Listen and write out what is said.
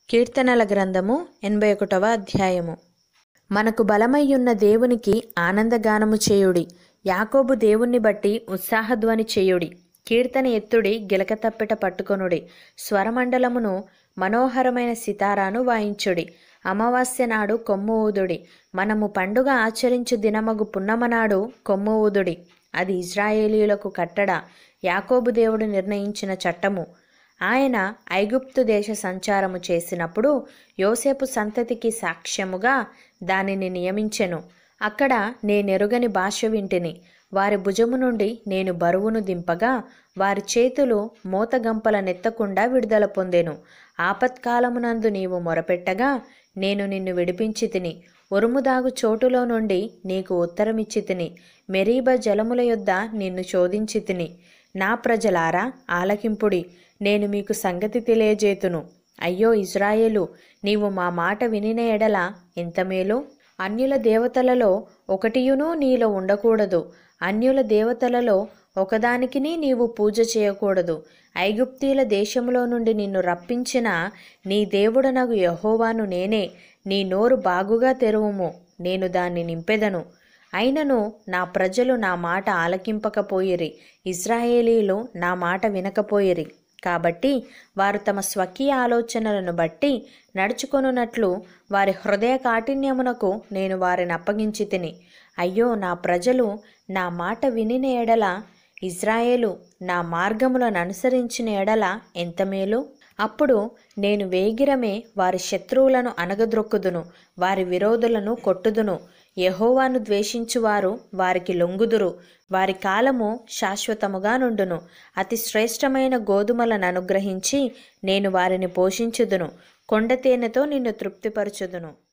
కీర్తనల గ్రంథము ఎనభై ఒకటవ అధ్యాయము మనకు బలమయ్యున్న దేవునికి ఆనందగానము చేయుడి యాకోబు దేవుణ్ణి బట్టి ఉత్సాహధ్వని చేయుడి కీర్తన ఎత్తుడి గిలక తప్పెట పట్టుకొనుడి స్వరమండలమును మనోహరమైన సితారాను వాయించుడి అమావాస్య నాడు కొమ్ము ఊదుడి మనము పండుగ ఆచరించు దినమగు పున్నమనాడు కొమ్ము ఊదుడి అది ఇజ్రాయేలీయులకు కట్టడ యాకోబు దేవుడు నిర్ణయించిన చట్టము ఆయన ఐగుప్తు దేశ సంచారము చేసినప్పుడు యోసేపు సంతతికి సాక్ష్యముగా దానిని నియమించెను అక్కడ నేనెరుగని భాష వింటిని వారి భుజము నుండి నేను బరువును దింపగా వారి చేతులు మోతగంపల నెత్తకుండా విడుదల పొందెను ఆపత్కాలమునందు నీవు మొరపెట్టగా నేను నిన్ను విడిపించి తిని ఉరుముదాగు చోటులో నుండి నీకు ఉత్తరమిచ్చి తిని మెరీబ జలముల యొద్ద నిన్ను శోధించి తిని నా ప్రజలారా ఆలకింపుడి నేను మీకు సంగతి తెలియజేతును అయ్యో ఇజ్రాయేలు నీవు మా మాట వినిన ఎడల ఎంత మేలు అన్యుల దేవతలలో ఒకటియునూ నీలో ఉండకూడదు అన్యుల దేవతలలో ఒకదానికిని నీవు పూజ చేయకూడదు ఐగుప్తీల దేశంలో నుండి నిన్ను రప్పించిన నీ దేవుడనగు యహోవాను నేనే నీ నోరు బాగుగా తెరువుము నేను దాన్ని నింపెదను అయినను నా ప్రజలు నా మాట ఆలకింపకపోయిరి ఇజ్రాయేలీలు నా మాట వినకపోయిరి కాబట్టి వారు తమ స్వకీయ ఆలోచనలను బట్టి నడుచుకొనున్నట్లు వారి హృదయ కాఠిన్యమునకు నేను వారిని అప్పగించి తిని అయ్యో నా ప్రజలు నా మాట వినిన ఎడల ఇజ్రాయేలు నా మార్గములను అనుసరించిన ఎడల ఎంత మేలు అప్పుడు నేను వేగిరమే వారి శత్రువులను అనగద్రొక్కుదును వారి విరోధులను కొట్టుదును యహోవాను ద్వేషించువారు వారికి లొంగుదురు వారి కాలము శాశ్వతముగా నుండును అతి శ్రేష్టమైన గోధుమలను అనుగ్రహించి నేను వారిని పోషించుదును కొండతేనెతో నిన్ను తృప్తిపరచుదును